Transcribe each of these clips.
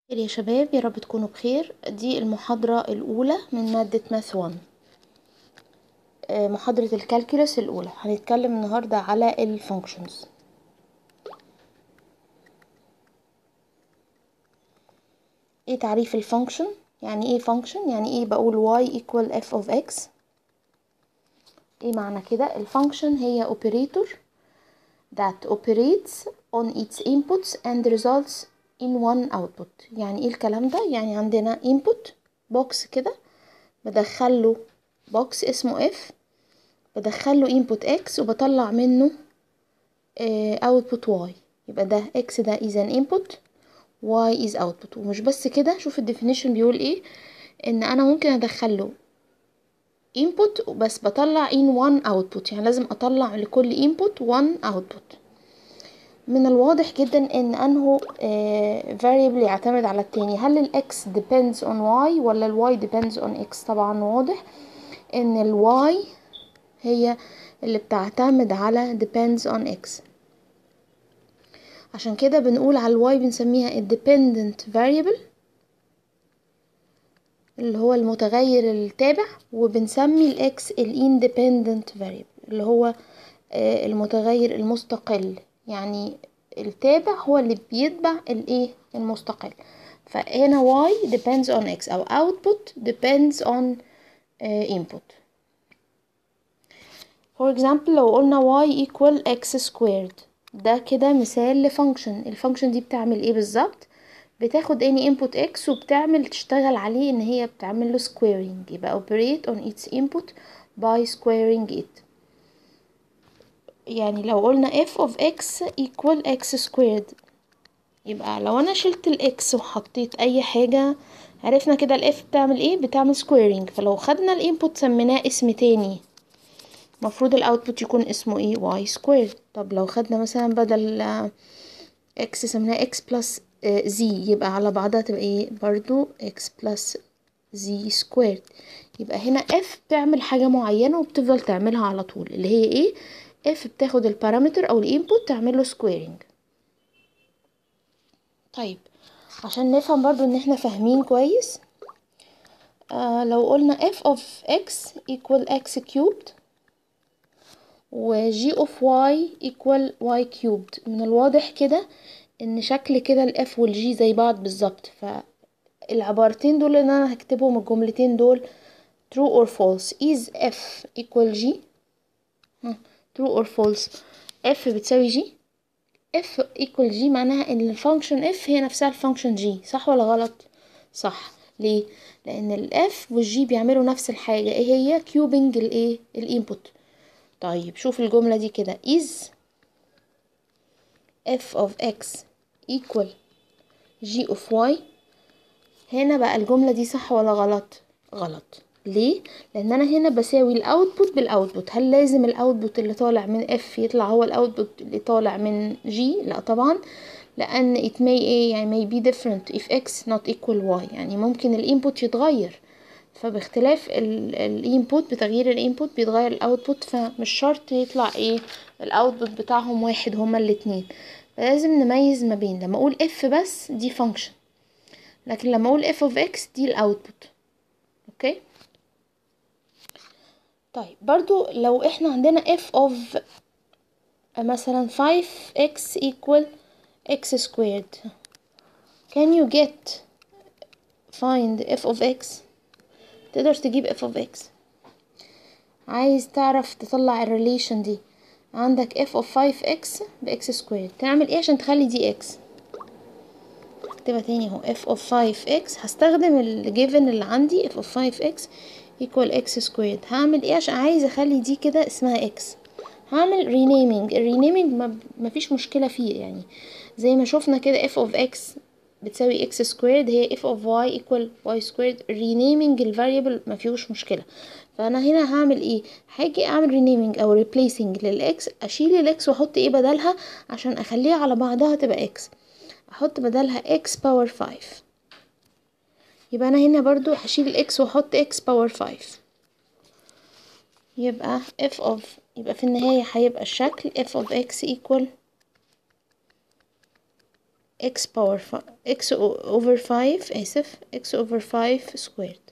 خير يا شباب يا رب تكونوا بخير دي المحاضرة الأولى من مادة ماث 1 آه، محاضرة الكالكولس الأولى هنتكلم النهاردة على الفانكشنز ايه تعريف الفانكشن يعني ايه فانكشن يعني ايه بقول y equal f of x ايه معنى كده الفانكشن هي operator that operates on its inputs and results in one output يعني ايه الكلام ده يعني عندنا input box كده بدخله box اسمه f بدخله input x وبطلع منه آه output y يبقى ده x ده is an input y is output ومش بس كده شوف الديفينيشن بيقول ايه ان انا ممكن ادخله input بس بطلع in one output يعني لازم اطلع لكل input one output من الواضح جدا ان انه آه variable يعتمد على التاني هل ال x depends on y ولا ال y depends on x طبعا واضح ان ال y هي اللي بتعتمد على depends on x عشان كده بنقول على ال y بنسميها ال dependent variable اللي هو المتغير التابع وبنسمي ال x ال independent variable اللي هو آه المتغير المستقل يعني التابع هو اللي بيتبع الايه المستقل فهنا y depends on x او output depends on uh, input for example لو قلنا y equal x squared ده كده مثال لفانكشن الفانكشن دي بتعمل ايه بالظبط بتاخد any input x وبتعمل تشتغل عليه ان هي بتعمل له squaring يبقى operate on its input by squaring it يعني لو قلنا f of x equal x squared يبقى لو انا شلت الاكس وحطيت اي حاجة عرفنا كده الاف بتعمل ايه بتعمل squaring فلو خدنا الانبوت سميناه اسم تاني مفروض الاوتبوت يكون اسمه ايه y squared طب لو خدنا مثلا بدل x سميناه x plus z يبقى على بعضها تبقى ايه برضو x plus z squared يبقى هنا f بتعمل حاجة معينة وبتفضل تعملها على طول اللي هي ايه f بتاخد البارامتر او الانبوت تعمل له سكويرنج طيب عشان نفهم برضو ان احنا فاهمين كويس آه لو قلنا f of x equal x cubed و g of y equal y cubed من الواضح كده ان شكل كده ال f وال g زي بعض بالظبط فالعبارتين دول اللي انا هكتبهم الجملتين دول true or false is f equal g true or false f بتساوي g f equal g معناها ان الفانكشن f هي نفسها الفانكشن g صح ولا غلط صح ليه لان ال f وال g بيعملوا نفس الحاجه ايه هي كيوبنج الايه الانبوت طيب شوف الجمله دي كده is f of x equal g of y هنا بقى الجمله دي صح ولا غلط غلط ليه لان انا هنا بساوي الاوتبوت بالاوتبوت هل لازم الاوتبوت اللي طالع من اف يطلع هو الاوتبوت اللي طالع من جي لا طبعا لان it may ايه يعني may be different if x not equal y يعني ممكن الانبوت يتغير فباختلاف الانبوت بتغيير الانبوت بيتغير الاوتبوت فمش شرط يطلع ايه الاوتبوت بتاعهم واحد هما الاتنين لازم نميز ما بين لما اقول f بس دي function لكن لما اقول f of x دي الاوتبوت اوكي طيب برضو لو احنا عندنا f of مثلا 5x equal x squared can you get find f of x تقدر تجيب f of x عايز تعرف تطلع الريليشن دي عندك f of 5x ب x squared تعمل ايه عشان تخلي دي x اكتبها تاني اهو f of 5x هستخدم الجيفن اللي عندي f of 5x equal x squared هعمل ايه عشان عايز اخلي دي كده اسمها x هعمل renaming الرينيمينج ما مفيش مشكلة فيه يعني زي ما شفنا كده f of x بتساوي x squared هي f of y equal y squared renaming الفاريبل ما فيهوش مشكلة فانا هنا هعمل ايه هاجي اعمل renaming او replacing للاكس اشيل الاكس واحط ايه بدلها عشان اخليها على بعضها تبقى x احط بدلها x power 5 يبقى انا هنا برضو هشيل الاكس واحط x باور 5 يبقى f of يبقى في النهاية هيبقى الشكل f of x equal x power ف... x over 5 آسف x over 5 squared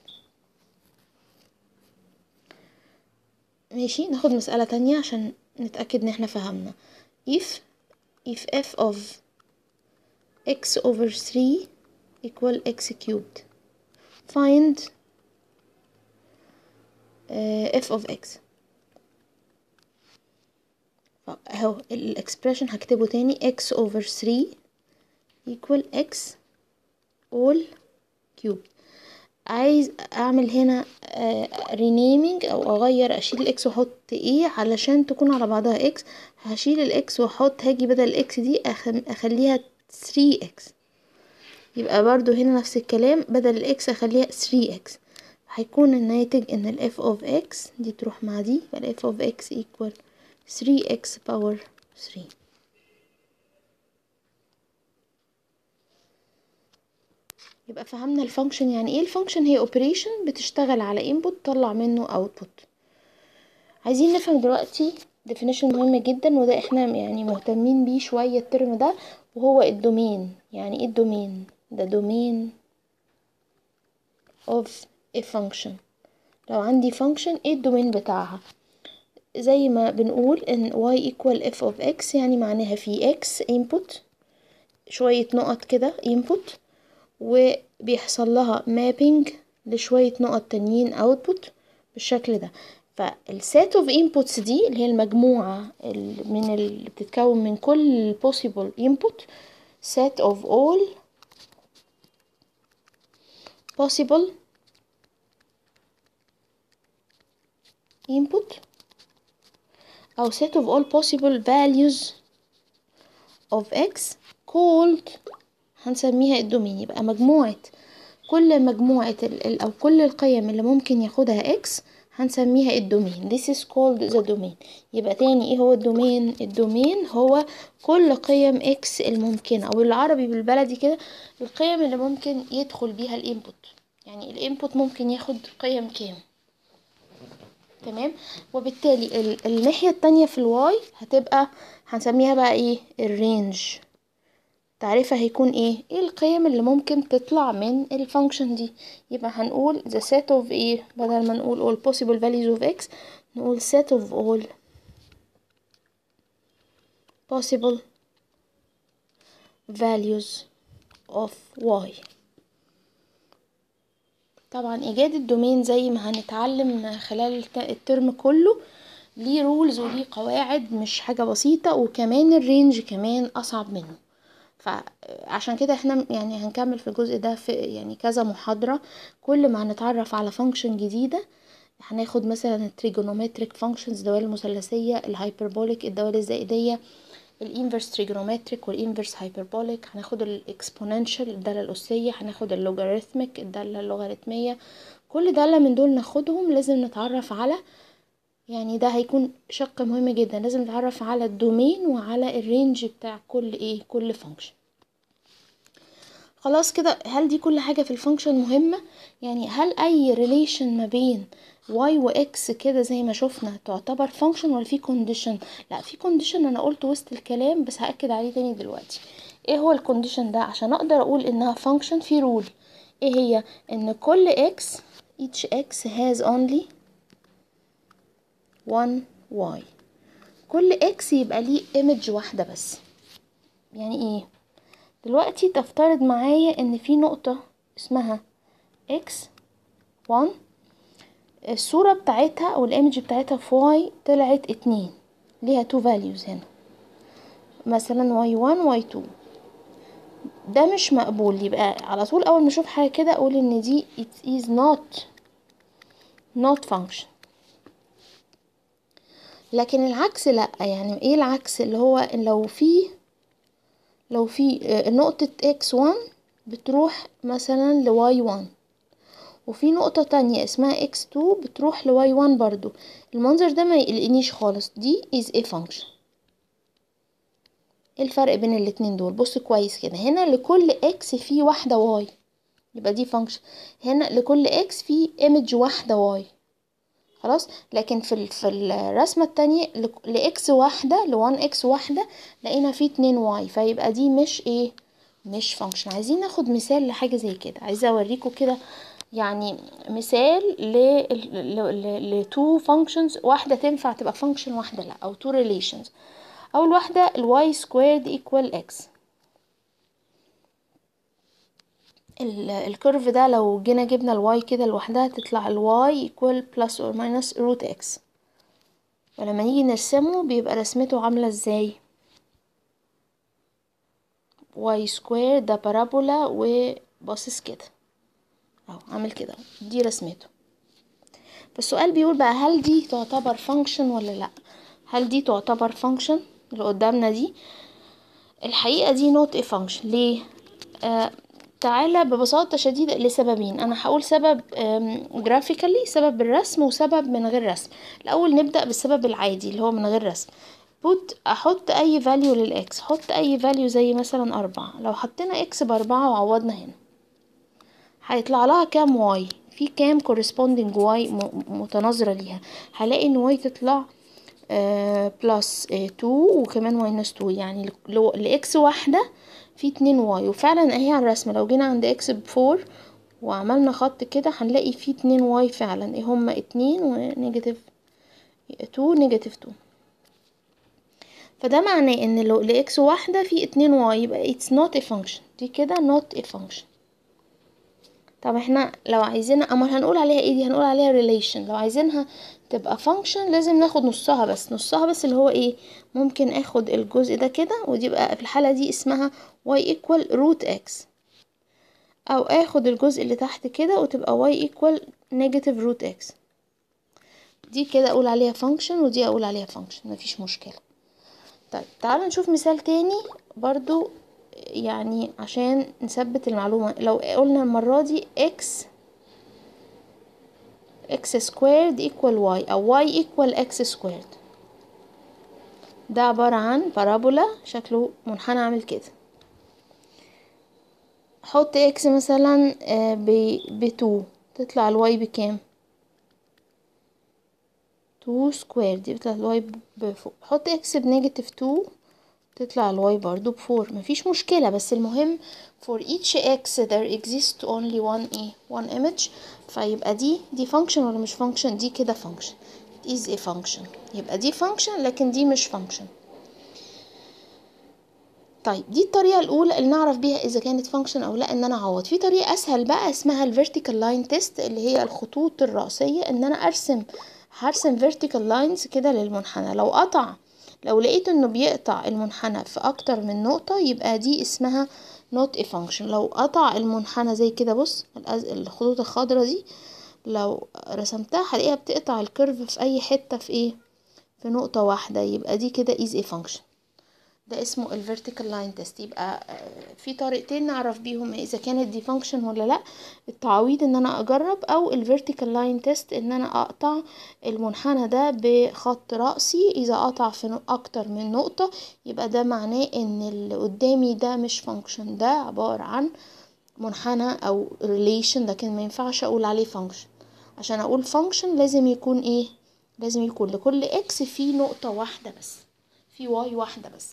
ماشي ناخد مسألة تانية عشان نتأكد ان احنا فهمنا if if f of x over 3 equal x cubed find uh, f of x اهو الاكسبريشن هكتبه تاني x over 3 equal x all cubed عايز اعمل هنا رينيمينج uh, او اغير اشيل الاكس واحط ايه علشان تكون على بعضها اكس هشيل الاكس واحط هاجي بدل الاكس دي اخليها 3 اكس يبقى برضو هنا نفس الكلام بدل الاكس اخليها 3 اكس هيكون الناتج ان ال f of x دي تروح مع دي فال f of x equal 3x power 3 يبقى فهمنا الفانكشن يعني ايه الفانكشن هي اوبريشن بتشتغل على input تطلع منه output عايزين نفهم دلوقتي definition مهم جدا وده احنا يعني مهتمين بيه شوية الترم ده وهو الدومين يعني ايه الدومين ده دومين of a function لو عندي function ايه الدومين بتاعها زي ما بنقول ان y equal f of x يعني معناها في x input شوية نقط كده input وبيحصل لها mapping لشوية نقط تانيين output بالشكل ده فالسيت اوف inputs دي اللي هي المجموعة من اللي بتتكون من كل possible input set of all possible input أو set of all possible values of x called هنسميها الدومين يبقى مجموعة كل مجموعة ال أو كل القيم اللي ممكن ياخدها x هنسميها الدومين this is called the domain يبقى تاني ايه هو الدومين الدومين هو كل قيم x الممكنة او بالعربي بالبلدي كده القيم اللي ممكن يدخل بيها الانبوت يعني الانبوت ممكن ياخد قيم كام تمام وبالتالي الناحية التانية في الواي هتبقى هنسميها بقى ايه الرينج تعريفها هيكون ايه ايه القيم اللي ممكن تطلع من الفانكشن دي يبقى هنقول the set of ايه بدل ما نقول all possible values of x نقول set of all possible values of y طبعا ايجاد الدومين زي ما هنتعلم خلال الترم كله ليه رولز وليه قواعد مش حاجة بسيطة وكمان الرينج كمان اصعب منه فعشان كده احنا يعني هنكمل في الجزء ده في يعني كذا محاضرة كل ما هنتعرف على فانكشن جديدة هناخد مثلا التريجونومتريك فانكشنز الدوال المثلثية الهايبربوليك الدوال الزائدية الانفرس تريجونومتريك والانفرس هايبربوليك هناخد الاكسبوننشال الدالة الأسية هناخد اللوغاريتميك الدالة اللوغاريتمية كل دالة من دول ناخدهم لازم نتعرف على يعني ده هيكون شق مهم جدا لازم نتعرف على الدومين وعلى الرينج بتاع كل ايه كل فانكشن خلاص كده هل دي كل حاجة في الفانكشن مهمة يعني هل اي ريليشن ما بين y و x كده زي ما شفنا تعتبر فانكشن ولا في كونديشن لا في كونديشن انا قلت وسط الكلام بس هاكد عليه تاني دلوقتي ايه هو الكونديشن ده عشان اقدر اقول انها فانكشن في رول ايه هي ان كل x each x has only one y كل x يبقى ليه image واحدة بس يعني ايه دلوقتي تفترض معايا ان في نقطة اسمها x 1 الصورة بتاعتها او الايمج بتاعتها في y طلعت اتنين ليها two values هنا مثلا y1 y2 ده مش مقبول يبقى على طول اول ما اشوف حاجة كده اقول ان دي it is not not function لكن العكس لا يعني ايه العكس اللي هو لو في لو في نقطة x1 بتروح مثلا ل y1 وفي نقطة تانية اسمها x2 بتروح ل y1 برضو المنظر ده ما يقلقنيش خالص دي is a function ايه الفرق بين الاتنين دول بص كويس كده هنا لكل x في واحدة y يبقى دي function هنا لكل x في image واحدة y خلاص لكن في ال- في الرسمة التانية ل x واحدة ل 1 x واحدة لقينا فيه اتنين y فيبقى دي مش ايه مش فانكشن عايزين ناخد مثال لحاجة زي كده عايزة اوريكم كده يعني مثال ل ل ل two functions واحدة تنفع تبقى function واحدة لا او two relations اول واحدة ال y squared equal x الكيرف ده لو جينا جبنا الواي كده لوحدها تطلع الواي equal plus or minus root x ولما نيجي نرسمه بيبقى رسمته عاملة ازاي y square ده بارابولا وباصص كده اهو عامل كده دي رسمته فالسؤال بيقول بقى هل دي تعتبر فانكشن ولا لا هل دي تعتبر فانكشن اللي قدامنا دي الحقيقة دي not a function ليه آه تعالى ببساطة شديدة لسببين أنا هقول سبب جرافيكالي سبب بالرسم وسبب من غير رسم الأول نبدأ بالسبب العادي اللي هو من غير رسم بوت أحط أي فاليو للإكس حط أي فاليو زي مثلا أربعة لو حطينا إكس بأربعة وعوضنا هنا هيطلع لها كام واي في كام corresponding واي متناظرة ليها هلاقي إن واي تطلع بلس تو وكمان ماينس تو يعني لإكس واحدة في اتنين واي وفعلا اهي على الرسمة لو جينا عند اكس بفور وعملنا خط كده هنلاقي في اتنين واي فعلا ايه هما اتنين ونيجاتيف تو نيجاتيف تو فده معناه ان لو لاكس واحدة في اتنين واي يبقى it's not a function دي كده not a function طب احنا لو عايزينها امال هنقول عليها ايه دي هنقول عليها relation لو عايزينها تبقى function لازم ناخد نصها بس نصها بس اللي هو ايه ممكن اخد الجزء ده كده ودي بقى في الحالة دي اسمها y equal root x او اخد الجزء اللي تحت كده وتبقى y equal negative root x دي كده اقول عليها function ودي اقول عليها function مفيش مشكلة طيب تعالوا نشوف مثال تاني برضو يعني عشان نثبت المعلومة لو قلنا المرة دي x x squared equal y أو y equal x squared ده عبارة عن بارابولا شكله منحنى عامل كده حط x مثلا ب 2 تطلع الواي بكام تو سكوير دي بتطلع الواي بفوق حط x بنيجاتيف 2 تطلع الواي برضو بفور مفيش مشكلة بس المهم for each x there exists only one a one image فيبقى دي دي function ولا مش function دي كده function it is a function يبقى دي function لكن دي مش function طيب دي الطريقة الأولى اللي نعرف بيها إذا كانت function أو لا إن أنا أعوض في طريقة أسهل بقى اسمها ال vertical line test اللي هي الخطوط الرأسية إن أنا أرسم هرسم vertical lines كده للمنحنى لو قطع لو لقيت انه بيقطع المنحنى في اكتر من نقطة يبقى دي اسمها not a function لو قطع المنحنى زي كده بص الخطوط الخضرا دي لو رسمتها هلاقيها بتقطع الكيرف في اي حتة في ايه في نقطة واحدة يبقى دي كده is a function ده اسمه ال vertical line test يبقى في طريقتين نعرف بيهم اذا كانت دي function ولا لا التعويض ان انا اجرب او ال vertical line test ان انا اقطع المنحنى ده بخط رأسي اذا قطع في اكتر من نقطة يبقى ده معناه ان اللي قدامي ده مش function ده عبارة عن منحنى او relation لكن ما ينفعش اقول عليه function عشان اقول function لازم يكون ايه لازم يكون لكل x في نقطة واحدة بس في y واحدة بس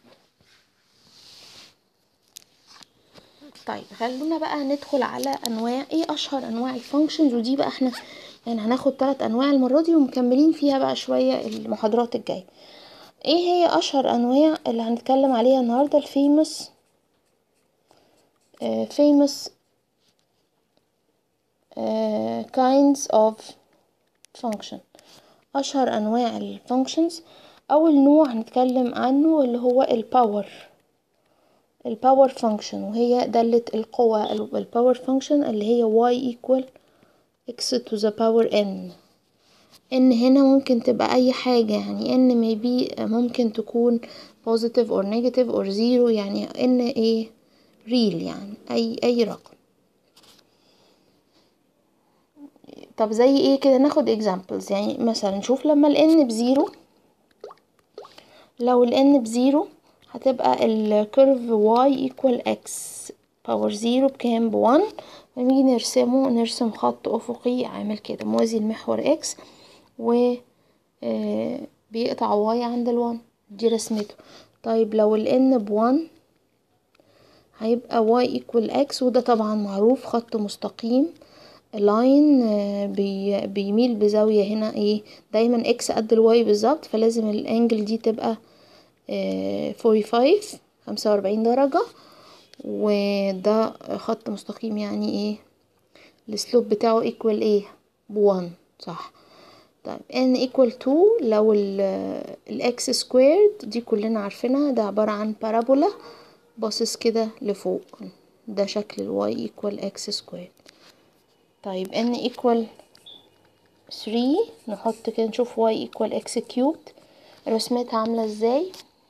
طيب خلونا بقى ندخل على انواع ايه اشهر انواع الفانكشنز ودي بقى احنا يعني هناخد ثلاث انواع المره دي ومكملين فيها بقى شويه المحاضرات الجايه ايه هي اشهر انواع اللي هنتكلم عليها النهارده الفيموس فيموس kinds of function اشهر انواع الفانكشنز اول نوع هنتكلم عنه اللي هو الباور الباور فانكشن وهي دالة القوة الباور فانكشن اللي هي y equal x to the power n n هنا ممكن تبقى اي حاجة يعني n maybe ممكن تكون positive or negative or zero يعني n ايه real يعني اي اي رقم طب زي ايه كده ناخد examples يعني مثلا نشوف لما ال n بزيرو لو ال n بزيرو هتبقى الكيرف y equal x باور زيرو بكام بوان ونيجي نرسمه نرسم خط أفقي عامل كده موازي المحور x و بيقطع y عند الوان دي رسمته طيب لو ال n بوان هيبقى y equal x وده طبعا معروف خط مستقيم لاين بي بيميل بزاوية هنا ايه دايما x قد الواي بالظبط فلازم الانجل دي تبقى فوري فايف خمسة وأربعين درجة وده خط مستقيم يعني ايه السلوب بتاعه equal ايه بوان صح طيب n equal 2 لو ال x squared دي كلنا عارفينها ده عبارة عن بارابولا باصص كده لفوق ده شكل ال y equal x squared طيب n equal 3 نحط كده نشوف y equal x cubed رسمتها عاملة ازاي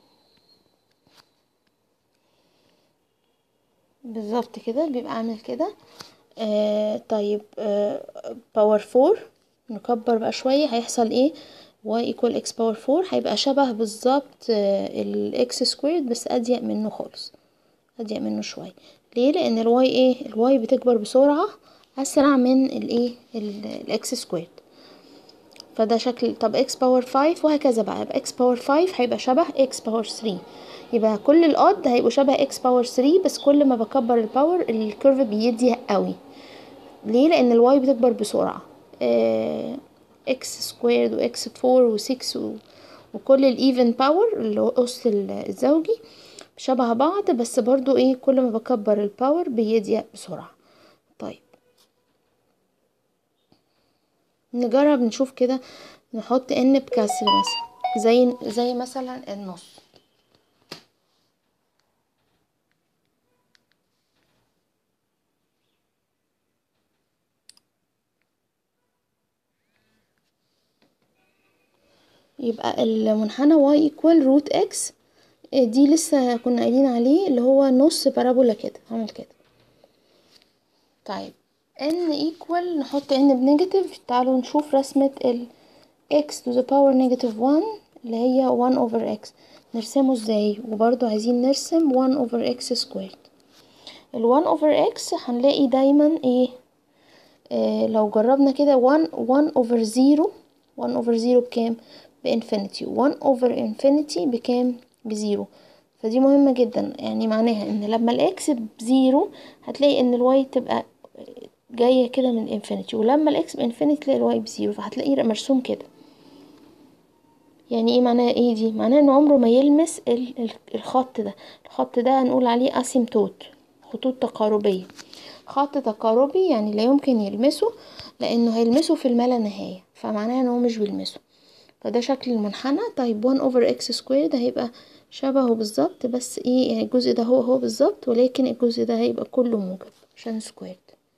بالظبط كده بيبقى عامل كده آه طيب آه باور فور نكبر بقى شوية هيحصل ايه y equal x باور فور هيبقى شبه بالظبط آه الاكس سكويرد بس اضيق منه خالص اضيق منه شوية ليه لان الواي ايه الواي بتكبر بسرعة اسرع من الايه الاكس سكويرد فده شكل طب x باور 5 وهكذا بقى يبقى x باور 5 هيبقى شبه x باور 3 يبقى كل الاود هيبقوا شبه x باور 3 بس كل ما بكبر الباور الكيرف بيضيق قوي ليه لان الواي بتكبر بسرعه آه x سكويرد و x 4 و 6 و... وكل الايفن باور اللي هو اس الزوجي شبه بعض بس برضو ايه كل ما بكبر الباور بيضيق بسرعه طيب نجرب نشوف كده نحط ان بكسر مثلا زي زي مثلا النص يبقى المنحنى y equal root x دي لسه كنا قايلين عليه اللي هو نص بارابولا كده عامل كده طيب n equal نحط n بنيجاتيف تعالوا نشوف رسمة ال x to the power negative 1 اللي هي 1 over x نرسمه ازاي وبرضو عايزين نرسم 1 over x squared ال 1 over x هنلاقي دايما ايه آه لو جربنا كده 1 1 over 0 1 over 0 بكام بانفينيتي 1 over infinity بكام بزيرو فدي مهمة جدا يعني معناها ان لما الاكس بزيرو هتلاقي ان الواي تبقى جاية كده من الانفينيتي ولما الاكس بانفينيتي تلاقي الواي بزيرو فهتلاقيه مرسوم كده يعني ايه معناها ايه دي معناها ان عمره ما يلمس الخط ده الخط ده هنقول عليه اسيمتوت خطوط تقاربية خط تقاربي يعني لا يمكن يلمسه لانه هيلمسه في الملا نهاية فمعناها ان هو مش بيلمسه فده شكل المنحنى طيب 1 over x squared ده هيبقى شبهه بالظبط بس ايه يعني الجزء ده هو هو بالظبط ولكن الجزء ده هيبقى كله موجب عشان سكويرد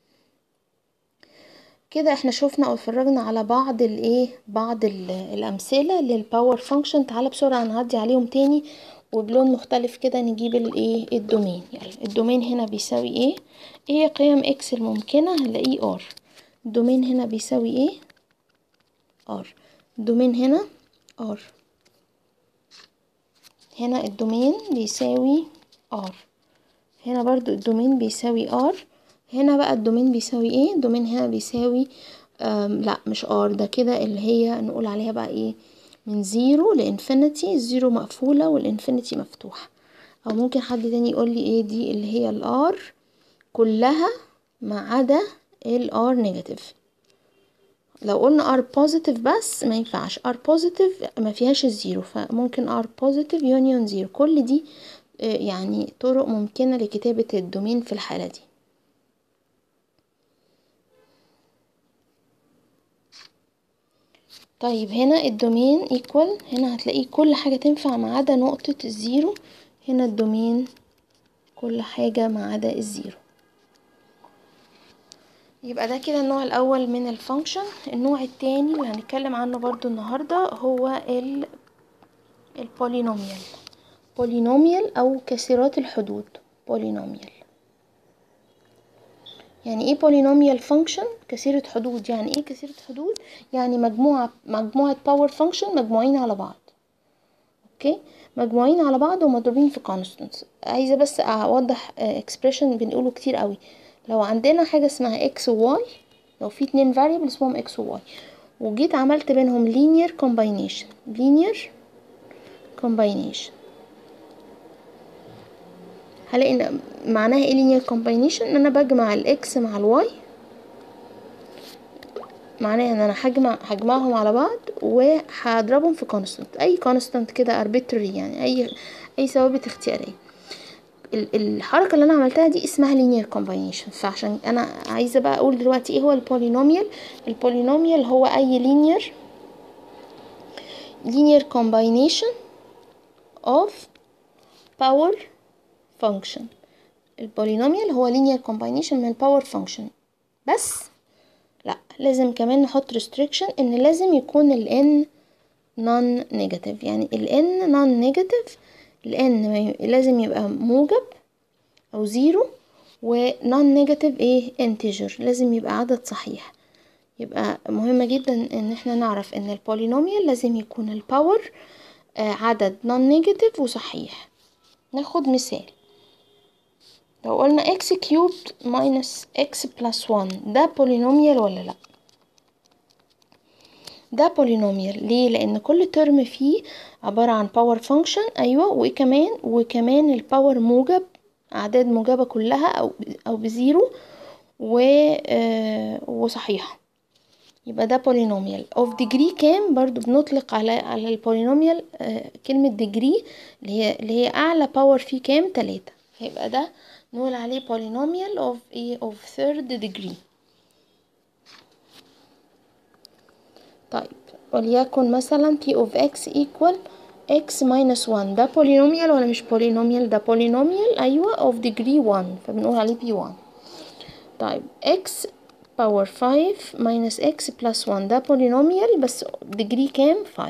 كده احنا شفنا او اتفرجنا على بعض الايه بعض الامثله للباور فانكشن تعالى بسرعه نعدي عليهم تاني وبلون مختلف كده نجيب الايه الدومين يعني الدومين هنا بيساوي ايه ايه قيم اكس الممكنه هنلاقيه ار الدومين هنا بيساوي ايه ار الدومين هنا ار هنا الدومين بيساوي ار هنا برضو الدومين بيساوي ار هنا بقى الدومين بيساوي ايه الدومين هنا بيساوي لا مش ار ده كده اللي هي نقول عليها بقى ايه من زيرو لانفينيتي الزيرو مقفولة والانفينيتي مفتوحة او ممكن حد تاني يقول لي ايه دي اللي هي الار كلها ما عدا الار نيجاتيف لو قلنا r positive بس ما ينفعش r positive ما فيهاش الزيرو فممكن r positive union زيرو كل دي يعني طرق ممكنة لكتابة الدومين في الحالة دي طيب هنا الدومين equal هنا هتلاقيه كل حاجة تنفع ما عدا نقطة الزيرو هنا الدومين كل حاجة ما عدا الزيرو يبقى ده كده النوع الاول من الفانكشن النوع التاني اللي هنتكلم عنه برضو النهاردة هو ال البولينوميال بولينوميال او كثيرات الحدود بولينوميال يعني ايه بولينوميال فانكشن كثيرة حدود يعني ايه كثيرة حدود يعني مجموعة مجموعة باور فانكشن مجموعين على بعض اوكي مجموعين على بعض ومضروبين في كونستانتس عايزة بس اوضح اكسبريشن بنقوله كتير قوي لو عندنا حاجة اسمها x و y لو في اتنين variable اسمهم x و y وجيت عملت بينهم linear combination linear combination هلاقي ان معناها ايه linear combination ان انا بجمع الاكس مع الواي معناها ان انا هجمع هجمعهم على بعض وهضربهم في constant اي constant كده arbitrary يعني اي اي ثوابت اختياريه ال- الحركة اللي أنا عملتها دي اسمها linear combination فعشان أنا عايزة بقى أقول دلوقتي إيه هو البولينوميال البولينوميال هو أي linear linear combination of power function البولينوميال هو linear combination من الباور function بس لا لازم كمان نحط restriction إن لازم يكون ال n non negative يعني ال n non negative ال n ما ي- لازم يبقى موجب أو زيرو و non negative ايه integer لازم يبقى عدد صحيح يبقى مهمة جدا ان احنا نعرف ان البولينوميال لازم يكون الباور آه، عدد non negative وصحيح ناخد مثال لو قلنا x cubed minus x plus 1 ده بولينوميال ولا لا ده بولينوميال ليه لان كل ترم فيه عبارة عن باور فانكشن ايوه وكمان وكمان الباور موجب اعداد موجبة كلها او او بزيرو و آه وصحيحة يبقى ده بولينوميال اوف ديجري كام برضو بنطلق على على البولينوميال آه كلمة ديجري اللي هي اللي هي اعلى باور فيه كام تلاتة هيبقى ده نقول عليه بولينوميال اوف ايه اوف ثيرد ديجري طيب وليكن مثلا p of x equal x minus 1 ده بولينوميال ولا مش بولينوميال ده بولينوميال ايوه of degree 1 فبنقول عليه p1 طيب x power 5 minus x plus 1 ده بولينوميال بس degree كام 5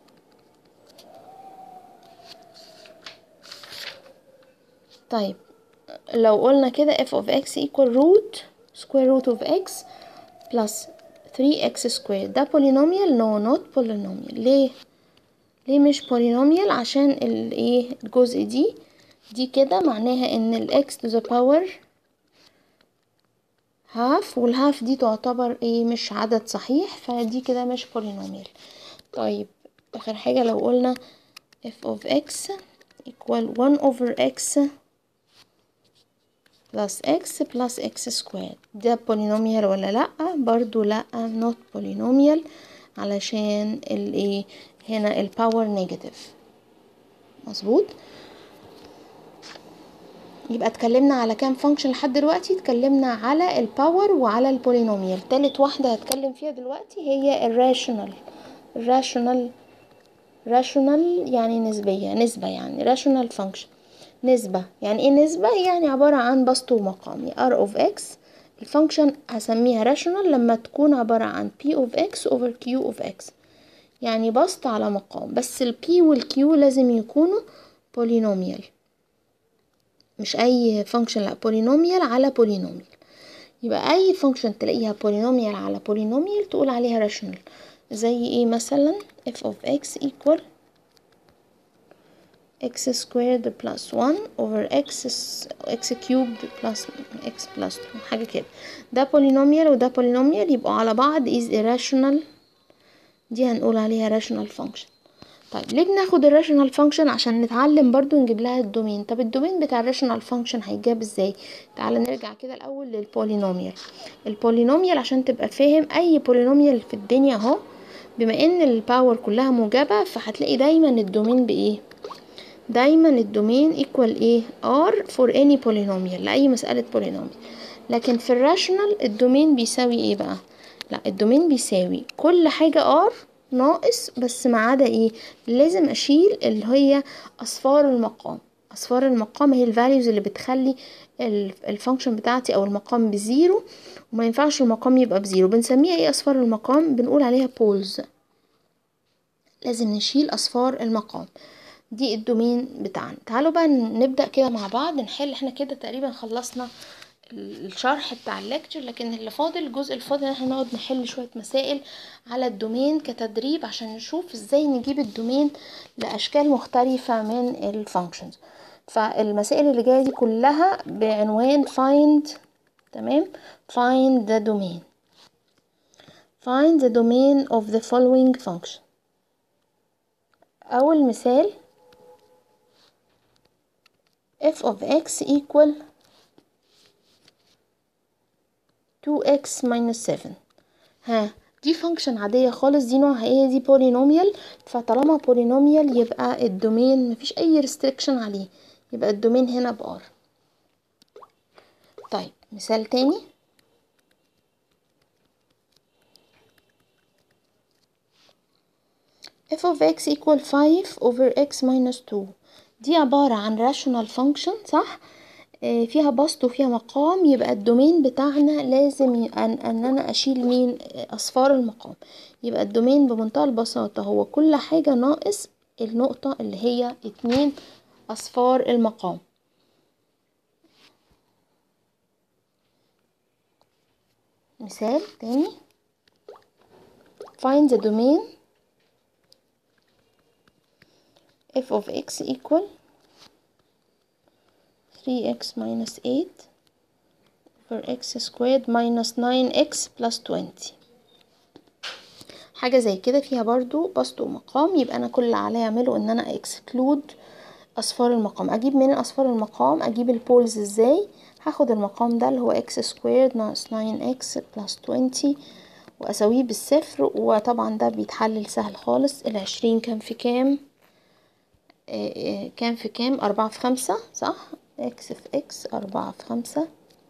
طيب لو قلنا كده f of x equal root square root of x plus 3x squared ده polynomial no not polynomial ليه ليه مش polynomial عشان الايه الجزء دي دي كده معناها ان ال x to the power half والهاف دي تعتبر ايه مش عدد صحيح فدي كده مش polynomial طيب اخر حاجة لو قلنا f of x equal 1 over x plus x plus x squared ده polynomial ولا لأ برضو لأ not polynomial علشان الايه هنا الباور نيجاتيف مظبوط يبقى اتكلمنا على كام فانكشن لحد دلوقتي اتكلمنا على الباور وعلى البولينوميال تالت واحدة هتكلم فيها دلوقتي هي الراشونال الراشونال راشونال يعني نسبية نسبة يعني راشونال فانكشن نسبة يعني ايه نسبة يعني عبارة عن بسط ومقام r of x الفانكشن هسميها rational لما تكون عبارة عن p of x over q of x يعني بسط على مقام بس ال p وال q لازم يكونوا polynomial مش اي فانكشن لا polynomial على polynomial يبقى اي فانكشن تلاقيها polynomial على polynomial تقول عليها rational زي ايه مثلا f of x equal x squared plus 1 over x x cubed plus x plus 2 حاجة كده ده polynomial وده polynomial يبقوا على بعض is irrational دي هنقول عليها rational function طيب ليه بناخد الراشونال فانكشن عشان نتعلم برضو نجيب لها الدومين طب الدومين بتاع الراشونال فانكشن هيتجاب ازاي تعال نرجع كده الاول للبولينوميال البولينوميال عشان تبقى فاهم اي بولينوميال في الدنيا اهو بما ان الباور كلها موجبة فهتلاقي دايما الدومين بايه دايما الدومين equal ايه r for any polynomial لأي مسألة polynomial لكن في الراشونال الدومين بيساوي ايه بقى لا الدومين بيساوي كل حاجة r ناقص بس ما عدا ايه لازم اشيل اللي هي اصفار المقام اصفار المقام هي الفاليوز اللي بتخلي الفانكشن بتاعتي او المقام بزيرو وما ينفعش المقام يبقى بزيرو بنسميها ايه اصفار المقام بنقول عليها بولز لازم نشيل اصفار المقام دي الدومين بتاعنا تعالوا بقى نبدأ كده مع بعض نحل احنا كده تقريبا خلصنا الشرح بتاع الليكتشر لكن اللي فاضل الجزء الفاضل احنا نقعد نحل شوية مسائل على الدومين كتدريب عشان نشوف ازاي نجيب الدومين لأشكال مختلفة من الفانكشنز فالمسائل اللي جاية دي كلها بعنوان find تمام find the domain find the domain of the following function أول مثال f of x equal 2x minus 7 ها دي فانكشن عادية خالص دي نوعها ايه دي بولينوميال فطالما بولينوميال يبقى الدومين مفيش اي ريستريكشن عليه يبقى الدومين هنا بار طيب مثال تاني f of x equal 5 over x minus 2 دي عبارة عن rational function صح آه فيها بسط وفيها مقام يبقى الدومين بتاعنا لازم ي... أن... ان انا اشيل مين اصفار المقام يبقى الدومين بمنتهى البساطة هو كل حاجة ناقص النقطة اللي هي اتنين اصفار المقام مثال تاني find the domain f of x equal 3x minus 8 over x squared minus 9x plus 20 حاجة زي كده فيها برضو بسط ومقام يبقى أنا كل اللي عليا أعمله إن أنا exclude أصفار المقام أجيب من أصفار المقام أجيب البولز إزاي هاخد المقام ده اللي هو x squared ناقص 9x plus 20 وأساويه بالصفر وطبعا ده بيتحلل سهل خالص العشرين كان في كام كام في كام أربعة في خمسة صح اكس في اكس أربعة في خمسة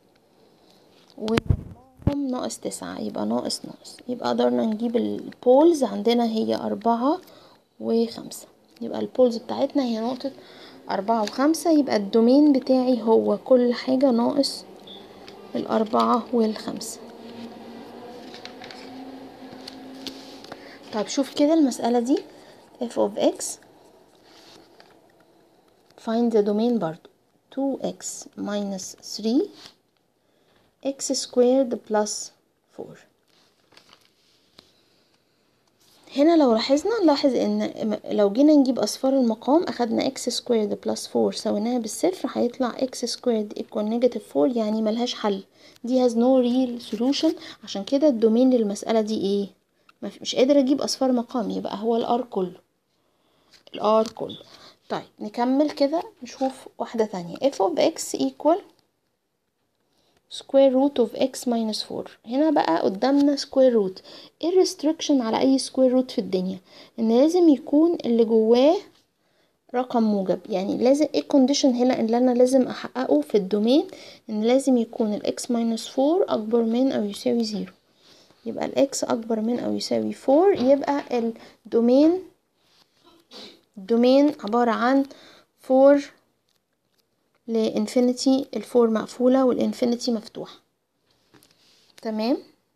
ومجموعهم ناقص تسعة يبقى ناقص ناقص يبقى قدرنا نجيب البولز عندنا هي أربعة وخمسة يبقى البولز بتاعتنا هي نقطة أربعة وخمسة يبقى الدومين بتاعي هو كل حاجة ناقص الأربعة والخمسة طيب شوف كده المسألة دي f of x find the domain برضو 2x minus 3 x squared plus 4 هنا لو لاحظنا نلاحظ ان لو جينا نجيب اصفار المقام اخدنا x squared plus 4 سويناها بالصفر هيطلع x squared equal negative 4 يعني ملهاش حل دي has no real solution عشان كده الدومين للمسألة دي ايه مش قادر اجيب اصفار مقام يبقى هو الار كله الار كله طيب نكمل كده نشوف واحدة تانية f of x equal square root of x minus 4 هنا بقى قدامنا square root ايه restriction على اي square root في الدنيا ان لازم يكون اللي جواه رقم موجب يعني لازم ايه condition هنا اللي انا لازم احققه في الدومين ان لازم يكون ال x minus 4 اكبر من او يساوي 0 يبقى ال x اكبر من او يساوي 4 يبقى الدومين الدومين عبارة عن فور لانفينيتي الفور مقفولة والانفينيتي مفتوحة تمام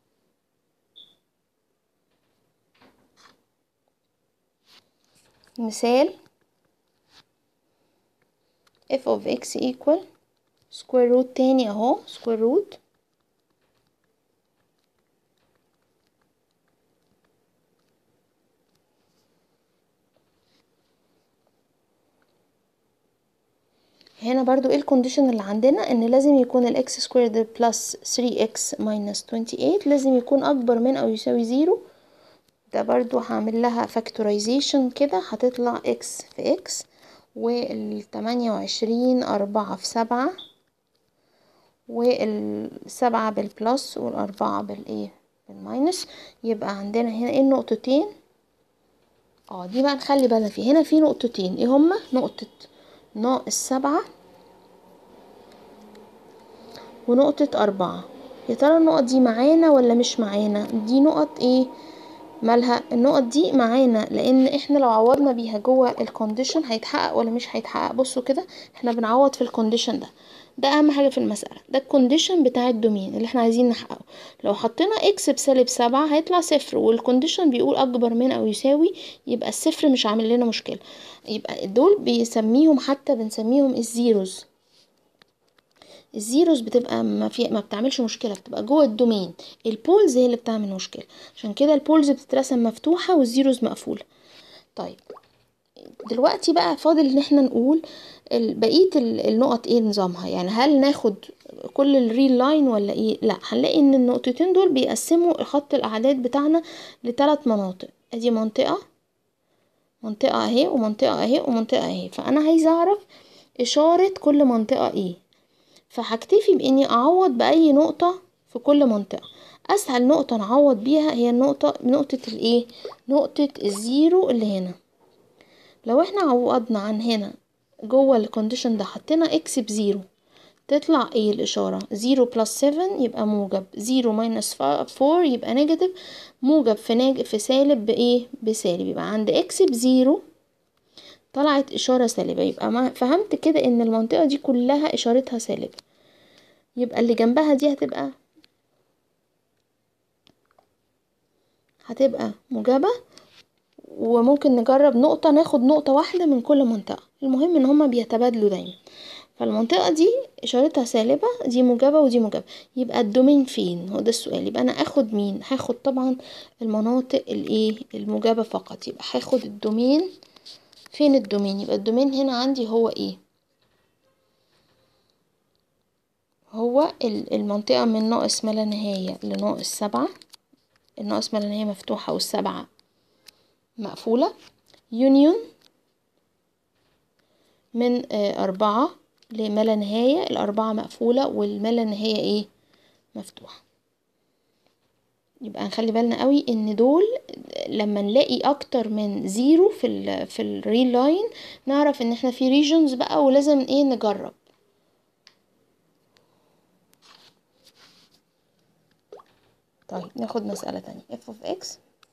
مثال f of x equal square root تاني اهو square root هنا برضو ايه الكونديشن اللي عندنا ان لازم يكون الاكس سكويرد بلس 3x ماينس 28 لازم يكون اكبر من او يساوي زيرو ده برضو هعمل لها فاكتورايزيشن كده هتطلع x في x والتمانية وعشرين أربعة في سبعة والسبعة بالبلس والأربعة بالايه بالماينس يبقى عندنا هنا ايه النقطتين اه دي بقى نخلي بالنا فيه هنا في نقطتين ايه هما نقطة ناقص سبعة ونقطة أربعة يا ترى النقط دي معانا ولا مش معانا دي نقط ايه مالها النقط دي معانا لان احنا لو عوضنا بيها جوه الكونديشن هيتحقق ولا مش هيتحقق بصوا كده احنا بنعوض في الكونديشن ده ده اهم حاجه في المساله ده الكونديشن بتاع الدومين اللي احنا عايزين نحققه لو حطينا اكس بسالب سبعة هيطلع صفر والكونديشن بيقول اكبر من او يساوي يبقى الصفر مش عامل لنا مشكله يبقى دول بيسميهم حتى بنسميهم الزيروز الزيروز بتبقى ما في ما بتعملش مشكله بتبقى جوه الدومين البولز هي اللي بتعمل مشكله عشان كده البولز بتترسم مفتوحه والزيروز مقفوله طيب دلوقتي بقى فاضل ان احنا نقول بقيه النقط ايه نظامها يعني هل ناخد كل الريل لاين ولا ايه لا هنلاقي ان النقطتين دول بيقسموا خط الاعداد بتاعنا لثلاث مناطق ادي منطقه منطقه اهي ومنطقه اهي ومنطقه اهي فانا عايزه اعرف اشارة كل منطقة ايه فهكتفي باني اعوض باي نقطة في كل منطقة اسهل نقطة نعوض بيها هي النقطة نقطة الايه نقطة الزيرو اللي هنا لو احنا عوضنا عن هنا جوه الكونديشن ده حطينا اكس بزيرو تطلع ايه الاشارة زيرو بلس سفن يبقى موجب زيرو ماينس فور يبقى نيجاتيف موجب في ناج في سالب بايه بسالب يبقى عند اكس بزيرو طلعت اشارة سالبة يبقى ما فهمت كده ان المنطقة دي كلها اشارتها سالبة يبقى اللي جنبها دي هتبقى هتبقى موجبة وممكن نجرب نقطة ناخد نقطة واحدة من كل منطقة المهم ان هما بيتبادلوا دايما فالمنطقة دي اشارتها سالبة دي موجبة ودي موجبة يبقى الدومين فين هو ده السؤال يبقى انا اخد مين هاخد طبعا المناطق الايه الموجبة فقط يبقى هاخد الدومين فين الدومين يبقى الدومين هنا عندي هو ايه هو المنطقة من ناقص ما لا نهاية لناقص سبعة الناقص ما لا نهاية مفتوحة والسبعة مقفولة يونيون من أربعة لما لا نهاية الأربعة مقفولة والما لا نهاية ايه مفتوحة يبقى نخلي بالنا قوي ان دول لما نلاقي اكتر من زيرو في ال في الريل لاين نعرف ان احنا في ريجنز بقى ولازم ايه نجرب طيب ناخد مسألة تانية f of x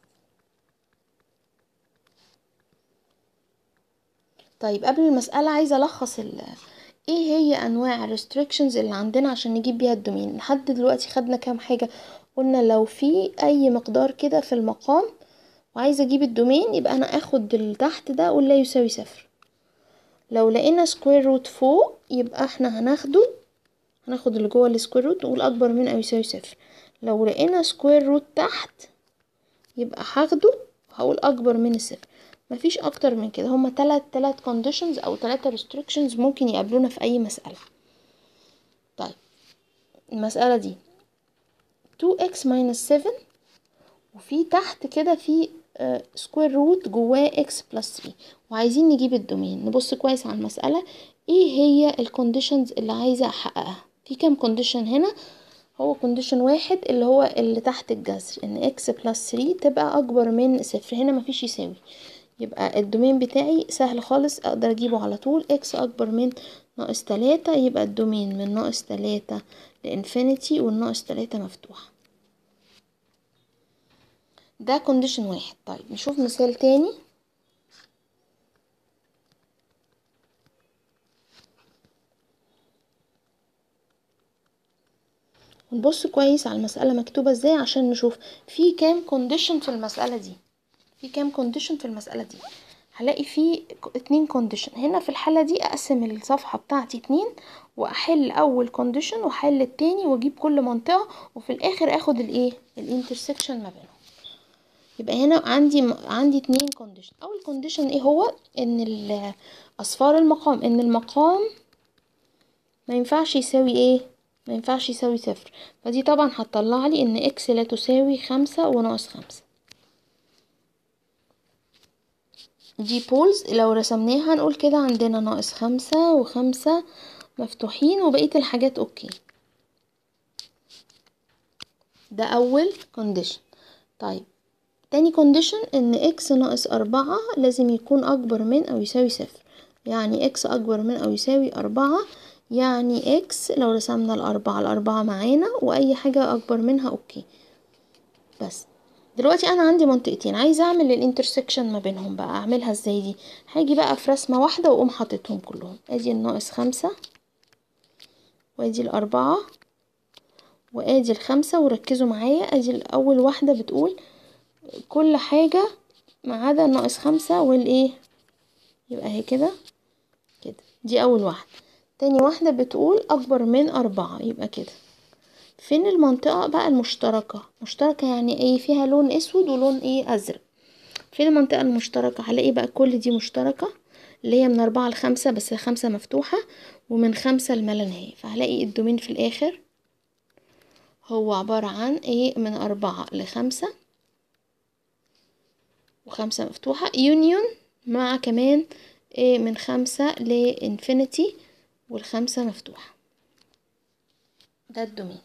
طيب قبل المسألة عايزة ألخص ال ايه هي انواع الريستريكشنز اللي عندنا عشان نجيب بيها الدومين لحد دلوقتي خدنا كام حاجة قلنا لو في اي مقدار كده في المقام وعايزة اجيب الدومين يبقى انا اخد اللي تحت ده اقول لا يساوي صفر لو لقينا سكوير روت فوق يبقى احنا هناخده هناخد اللي جوه السكوير روت نقول اكبر من او يساوي صفر لو لقينا سكوير روت تحت يبقى هاخده هقول اكبر من الصفر مفيش اكتر من كده هما تلات تلات conditions او تلاتة restrictions ممكن يقابلونا في اي مسألة طيب المسألة دي 2x minus 7 وفي تحت كده في سكوير روت جواه x plus 3 وعايزين نجيب الدومين نبص كويس على المسألة ايه هي الكونديشنز اللي عايزة احققها في كام كونديشن هنا هو كونديشن واحد اللي هو اللي تحت الجذر ان x plus 3 تبقى اكبر من صفر هنا مفيش يساوي يبقى الدومين بتاعي سهل خالص اقدر اجيبه على طول اكس اكبر من ناقص تلاتة يبقى الدومين من ناقص تلاتة لانفينيتي والناقص تلاتة مفتوحة ده كونديشن واحد طيب نشوف مثال تاني ونبص كويس على المسألة مكتوبة ازاي عشان نشوف في كام كونديشن في المسألة دي في كام كونديشن في المسألة دي هلاقي في اتنين كونديشن هنا في الحالة دي اقسم الصفحة بتاعتي اتنين واحل اول كونديشن واحل التاني واجيب كل منطقة وفي الاخر اخد الايه الانترسكشن ما بينهم يبقى هنا عندي عندي اتنين كونديشن اول كونديشن ايه هو ان اصفار المقام ان المقام ما ينفعش يساوي ايه ما ينفعش يساوي صفر فدي طبعا هتطلع لي ان اكس لا تساوي خمسة وناقص خمسة دي بولز لو رسمناها هنقول كده عندنا ناقص خمسة وخمسة مفتوحين وبقية الحاجات اوكي ده اول كونديشن طيب تاني كونديشن ان اكس ناقص اربعة لازم يكون اكبر من او يساوي صفر يعني اكس اكبر من او يساوي اربعة يعني اكس لو رسمنا الاربعة الاربعة معانا واي حاجة اكبر منها اوكي بس دلوقتي انا عندي منطقتين عايزه اعمل الانترسكشن ما بينهم بقى اعملها ازاي دي هاجي بقى في رسمه واحده واقوم حاططهم كلهم ادي الناقص خمسة وادي الاربعة وادي الخمسة وركزوا معايا ادي اول واحده بتقول كل حاجه ما عدا الناقص خمسة والايه يبقى هي كده كده دي اول واحده تاني واحده بتقول اكبر من اربعة يبقى كده فين المنطقة بقى المشتركة مشتركة يعني ايه فيها لون اسود ولون ايه ازرق فين المنطقة المشتركة هلاقي بقى كل دي مشتركة اللي هي من اربعة لخمسة بس خمسة مفتوحة ومن خمسة لما لا نهاية فهلاقي الدومين في الاخر هو عبارة عن ايه من اربعة لخمسة وخمسة مفتوحة يونيون مع كمان ايه من خمسة لانفينيتي والخمسة مفتوحة ده الدومين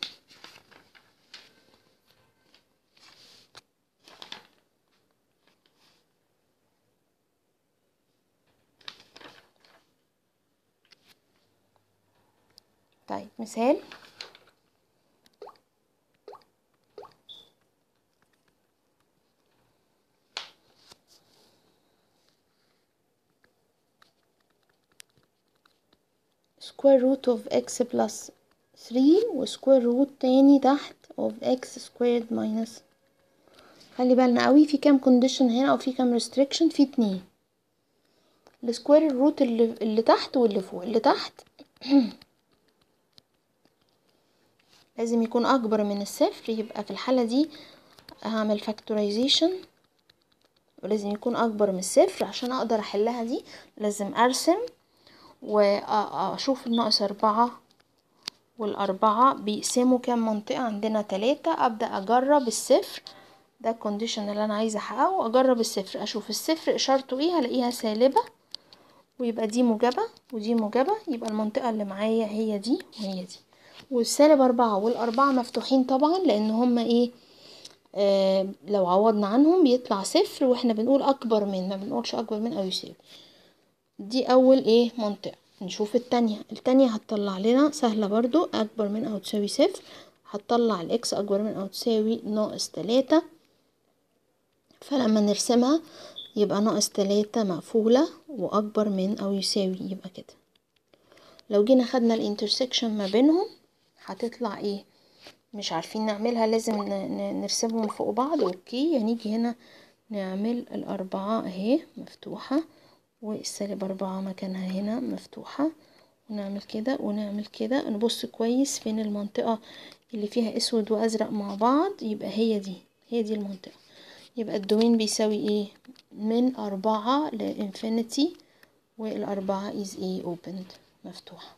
طيب مثال square root of x plus 3 و square root تاني تحت of x squared minus خلي بالنا قوي في كام condition هنا او في كام restriction في اتنين السكوير الروت اللي, اللي تحت واللي فوق اللي تحت لازم يكون اكبر من الصفر يبقى في الحالة دي هعمل factorization ولازم يكون اكبر من الصفر عشان اقدر احلها دي لازم ارسم واشوف الناقص اربعة والاربعة بيقسموا كام منطقة عندنا تلاتة ابدأ اجرب الصفر ده الكونديشن اللي انا عايزة احققه اجرب الصفر اشوف الصفر اشارته ايه هلاقيها سالبة ويبقى دي موجبة ودي موجبة يبقى المنطقة اللي معايا هي دي وهي دي والسالب أربعة والأربعة مفتوحين طبعا لأن هما ايه آه لو عوضنا عنهم بيطلع صفر واحنا بنقول أكبر من ما بنقولش أكبر من أو يساوي دي أول ايه منطقة نشوف التانية التانية هتطلع لنا سهلة برضو أكبر من أو تساوي صفر هتطلع الإكس أكبر من أو تساوي ناقص تلاتة فلما نرسمها يبقى ناقص تلاتة مقفولة وأكبر من أو يساوي يبقى كده لو جينا خدنا الانترسكشن ما بينهم هتطلع ايه مش عارفين نعملها لازم نرسمهم فوق بعض اوكي هنيجي هنا نعمل الأربعة اهي مفتوحة والسالب أربعة مكانها هنا مفتوحة ونعمل كده ونعمل كده نبص كويس فين المنطقة اللي فيها اسود وازرق مع بعض يبقى هي دي هي دي المنطقة يبقى الدومين بيساوي ايه من أربعة لإنفينيتي والأربعة is ايه opened مفتوحة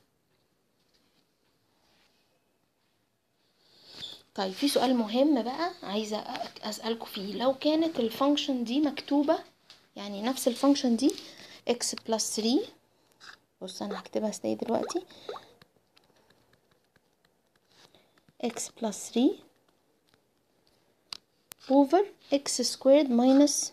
طيب في سؤال مهم بقى عايزة أسألكوا فيه لو كانت الفانكشن دي مكتوبة يعني نفس الفانكشن دي x plus 3 بص أنا هكتبها ازاي دلوقتي x plus 3 over x squared minus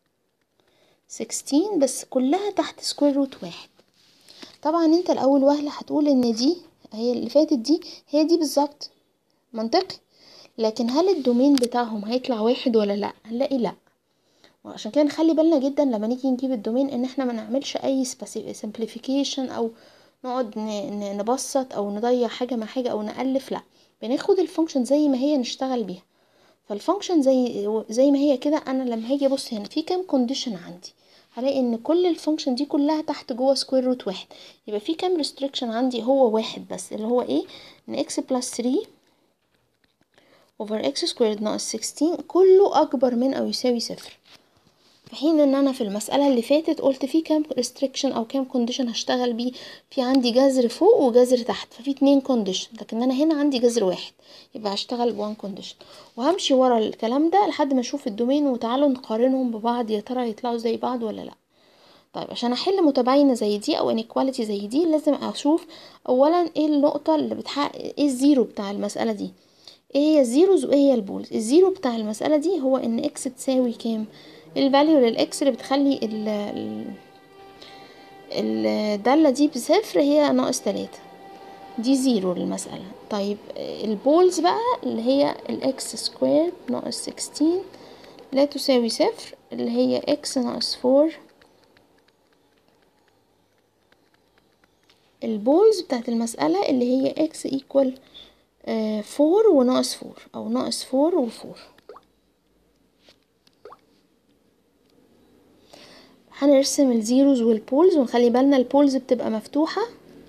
16 بس كلها تحت سكوير روت واحد طبعا انت الاول وهلة هتقول ان دي هي اللي فاتت دي هي دي بالظبط منطقي لكن هل الدومين بتاعهم هيطلع واحد ولا لا هنلاقي لا وعشان كده نخلي بالنا جدا لما نيجي نجيب الدومين ان احنا ما نعملش اي simplification او نقعد نبسط او نضيع حاجه مع حاجه او نالف لا بناخد الفانكشن زي ما هي نشتغل بيها فالفانكشن زي زي ما هي كده انا لما هاجي ابص هنا في كام كونديشن عندي هلاقي ان كل الفانكشن دي كلها تحت جوه سكوير روت واحد يبقى في كام ريستريكشن عندي هو واحد بس اللي هو ايه ان اكس بلس 3 over x squared ناقص 16 كله اكبر من او يساوي صفر في حين ان انا في المسألة اللي فاتت قلت في كام restriction او كام condition هشتغل بيه في عندي جذر فوق وجذر تحت ففي اتنين condition لكن انا هنا عندي جذر واحد يبقى هشتغل بوان condition وهمشي ورا الكلام ده لحد ما اشوف الدومين وتعالوا نقارنهم ببعض يا ترى يطلعوا زي بعض ولا لا طيب عشان احل متباينة زي دي او inequality زي دي لازم اشوف اولا ايه النقطة اللي بتحقق ايه الزيرو بتاع المسألة دي ايه هي الزيروز وايه هي البولز الزيرو بتاع المسألة دي هو ان اكس تساوي كام الفاليو للاكس اللي بتخلي ال الدالة دي بصفر هي ناقص تلاتة دي زيرو للمسألة طيب البولز بقى اللي هي الاكس سكوير ناقص سكستين لا تساوي صفر اللي هي اكس ناقص فور البولز بتاعت المسألة اللي هي اكس ايكوال فور وناقص فور او ناقص فور وفور هنرسم الزيروز والبولز ونخلي بالنا البولز بتبقى مفتوحة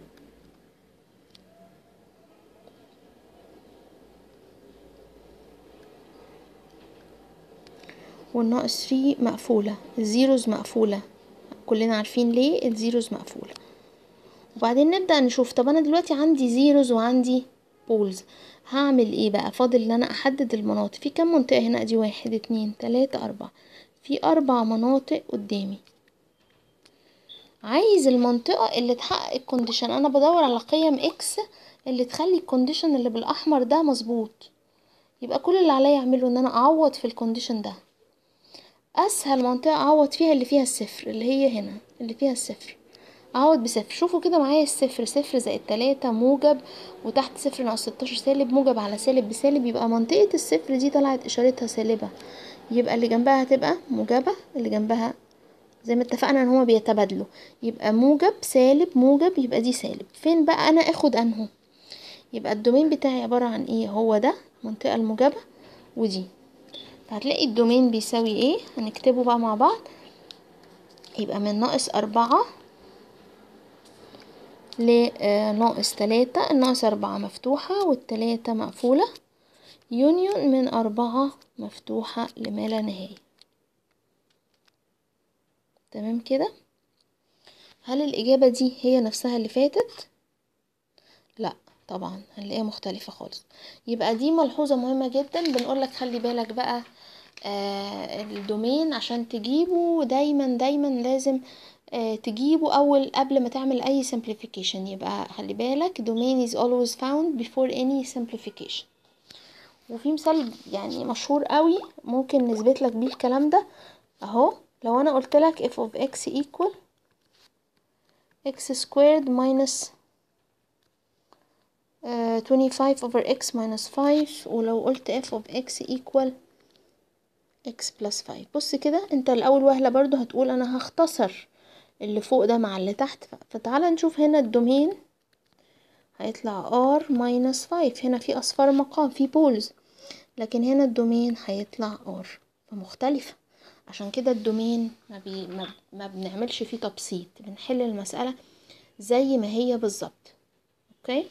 والناقص 3 مقفولة الزيروز مقفولة كلنا عارفين ليه الزيروز مقفولة وبعدين نبدأ نشوف طب انا دلوقتي عندي زيروز وعندي بولز هعمل ايه بقى فاضل ان انا احدد المناطق في كام منطقة هنا ادي واحد اتنين تلاتة اربعة في اربع مناطق قدامي عايز المنطقة اللي تحقق الكونديشن انا بدور على قيم اكس اللي تخلي الكونديشن اللي بالاحمر ده مظبوط يبقى كل اللي عليا اعمله ان انا اعوض في الكونديشن ده اسهل منطقة اعوض فيها اللي فيها الصفر اللي هي هنا اللي فيها الصفر اعوض بصفر شوفوا كده معايا الصفر صفر زائد تلاتة موجب وتحت صفر ناقص ستاشر سالب موجب على سالب بسالب يبقى منطقة الصفر دي طلعت اشارتها سالبة يبقى اللي جنبها هتبقى موجبة اللي جنبها زي ما اتفقنا ان هما بيتبادلوا يبقى موجب سالب موجب يبقى دي سالب فين بقى انا اخد انهو يبقى الدومين بتاعي عبارة عن ايه هو ده المنطقة الموجبة ودي فهتلاقي الدومين بيساوي ايه هنكتبه بقى مع بعض يبقى من ناقص أربعة لناقص تلاتة الناقص أربعة مفتوحة والتلاتة مقفولة يونيون من أربعة مفتوحة لما لا نهاية تمام كده هل الإجابة دي هي نفسها اللي فاتت؟ لا طبعا هنلاقيها مختلفة خالص يبقى دي ملحوظة مهمة جدا بنقولك خلي بالك بقى آه الدومين عشان تجيبه دايما دايما لازم آه تجيبه اول قبل ما تعمل اي simplification يبقى خلي بالك domain is always found before any simplification وفي مثال يعني مشهور قوي ممكن نثبت لك بيه الكلام ده اهو لو انا قلت لك f of x equal x squared minus uh, 25 over x minus 5 ولو قلت f of x equal x plus 5 بص كده انت الاول وهلة برضو هتقول انا هختصر اللي فوق ده مع اللي تحت فتعالى نشوف هنا الدومين هيطلع r minus 5 هنا في اصفار مقام في بولز لكن هنا الدومين هيطلع r فمختلفة عشان كده الدومين ما, بي ما, ما بنعملش فيه تبسيط بنحل المسألة زي ما هي بالظبط اوكي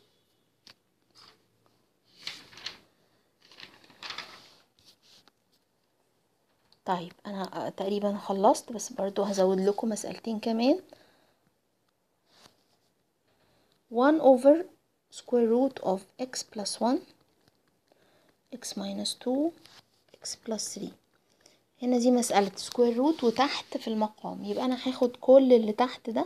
طيب انا تقريبا خلصت بس برضو هزود لكم مسألتين كمان 1 over square root of x plus 1 x minus 2 x plus 3 هنا دي مسألة سكوير روت وتحت في المقام يبقى أنا هاخد كل اللي تحت ده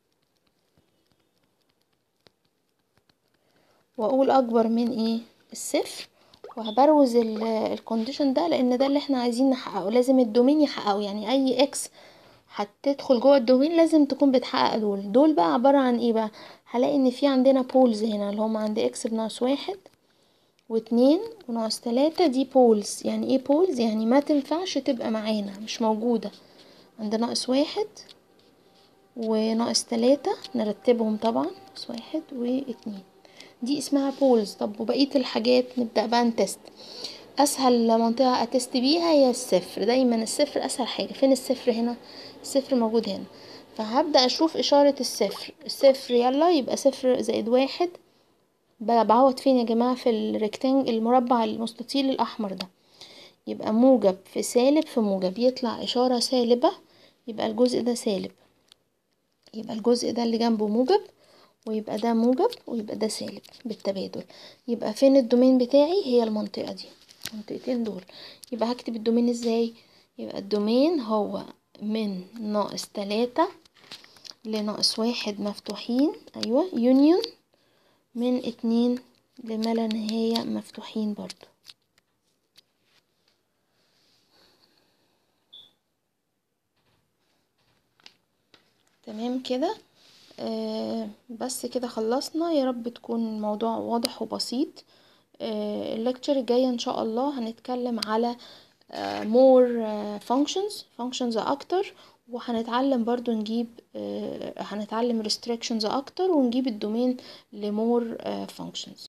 وأقول أكبر من إيه الصفر وهبروز الكونديشن ده لأن ده اللي احنا عايزين نحققه لازم الدومين يحققه يعني أي إكس هتدخل جوه الدومين لازم تكون بتحقق دول دول بقى عبارة عن إيه بقى هلاقي إن في عندنا بولز هنا اللي هم عند إكس بناقص واحد واتنين وناقص تلاتة دي بولز يعني ايه بولز يعني ما تنفعش تبقى معانا مش موجودة عند ناقص واحد وناقص تلاتة نرتبهم طبعا ناقص واحد واتنين دي اسمها بولز طب وبقية الحاجات نبدأ بقى نتست اسهل منطقة اتست بيها هي الصفر دايما الصفر اسهل حاجة فين الصفر هنا الصفر موجود هنا فهبدأ اشوف اشارة الصفر الصفر يلا يبقى صفر زائد واحد بعوض فين يا جماعة في الريكتانج المربع المستطيل الأحمر ده يبقى موجب في سالب في موجب يطلع إشارة سالبة يبقى الجزء ده سالب يبقى الجزء ده اللي جنبه موجب ويبقى ده موجب ويبقى ده سالب بالتبادل يبقى فين الدومين بتاعي هي المنطقة دي المنطقتين دول يبقى هكتب الدومين ازاي يبقى الدومين هو من ناقص تلاتة لناقص واحد مفتوحين أيوة يونيون من اتنين لما لا نهاية مفتوحين برضو تمام كده آه بس كده خلصنا يا رب تكون الموضوع واضح وبسيط آه الليكتشر الجاية ان شاء الله هنتكلم على آه more functions functions اكتر وهنتعلم برضو نجيب آه هنتعلم restrictions اكتر ونجيب الدومين لمور functions